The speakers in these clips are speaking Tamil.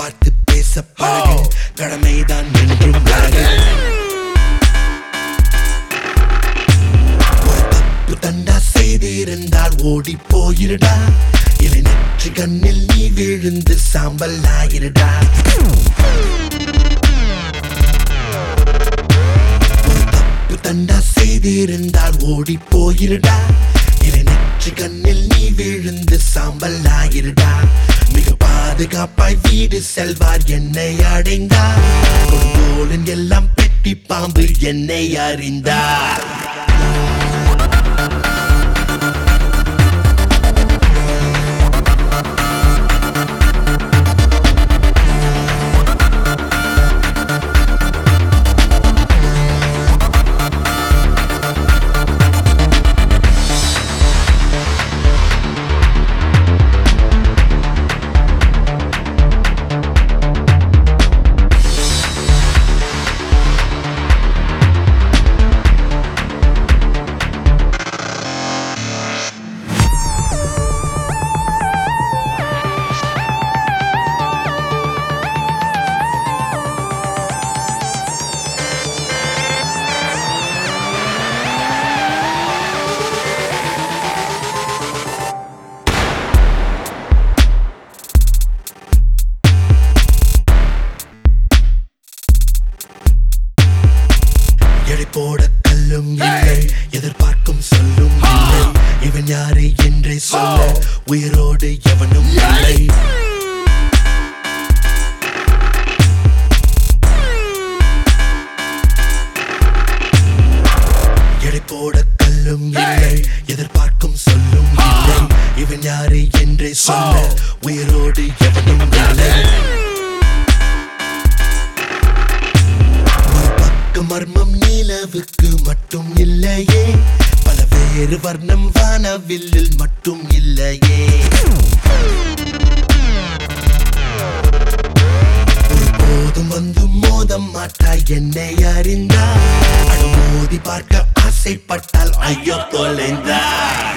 பார்த்து பேச பழகு கடமைதான் என்றும் அழகு ஒரு தப்பு தண்டா செய்திருந்தால் ஓடி போயிருடா இலை நெற்றி கண்ணில் நீ விழுந்து சாம்பல் ஆயிருடா ஒரு தப்பு தண்டா செய்திருந்தால் ஓடி போயிருடா இலை நெற்றி கண்ணில் நீ விழுந்து சாம்பல் ஆயிருடா மிக பாதுகாப்பாய் வீடு செல்வார் என்னை அடைந்தார் கொடுங்கோலன் எல்லாம் பெட்டி பாம்பு என்னை அறிந்தார் எடை போட கல்லும் இல்லை எதிர்பார்க்கும் சொல்லும் இல்லை இவன் யாரு என்றே சொல்ல உயிரோடு எவனும் இல்லை எடை போட கல்லும் இல்லை எதிர்பார்க்கும் சொல்லும் இல்லை இவன் யாரு என்றே சொல்ல உயிரோடு எவனும் இல்லை ஒரு பக்க மர்மம் நிலவுக்கு மட்டும் இல்லையே பல வேறு வர்ணம் வானவில்லில் மட்டும் இல்லையே ஒருபோதும் வந்து மோதம் மாட்டாய் என்னை அறிந்தார் அனுமோதி பார்க்க ஆசைப்பட்டால் ஐயோ தொலைந்தார்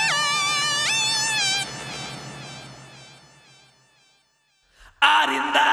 அறிந்தார்